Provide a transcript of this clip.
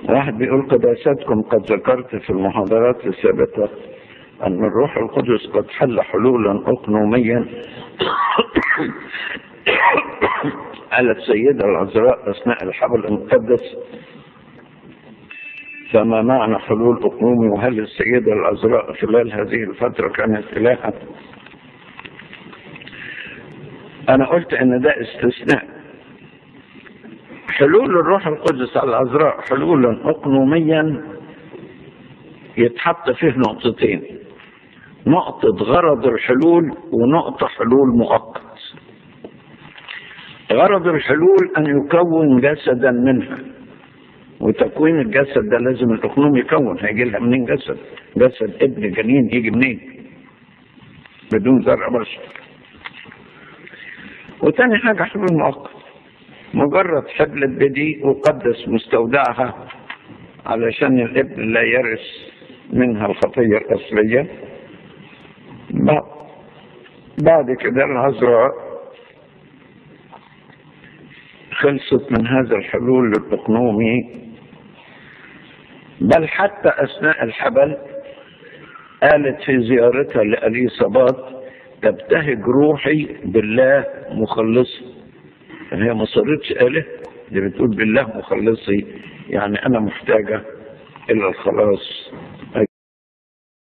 واحد بيقول قداستكم قد ذكرت في المحاضرات السابقة أن الروح القدس قد حل حلولا أقنوميا على السيدة العذراء أثناء الحبل المقدس فما معنى حلول أقنومي وهل السيدة العذراء خلال هذه الفترة كانت إلها أنا قلت إن ده استثناء حلول الروح القدس على العذراء حلولا أقنوميا يتحط فيه نقطتين نقطة غرض الحلول ونقطة حلول مؤقت غرض الحلول أن يكون جسدا منها وتكوين الجسد ده لازم الأقنوم يكون هيجي لها منين جسد جسد ابن جنين يجي منين بدون زرع بشر وتاني حاجة حلول مؤقت مجرد حبلة بدي وقدس مستودعها علشان الابن لا يرث منها الخطية الأصلية بعد كده العذراء خلصت من هذا الحلول الإقنومي بل حتى أثناء الحبل قالت في زيارتها لأليصابات تبتهج روحي بالله مخلصي هي ما صارتش آله دي بتقول بالله مخلصي يعني أنا محتاجة إلى الخلاص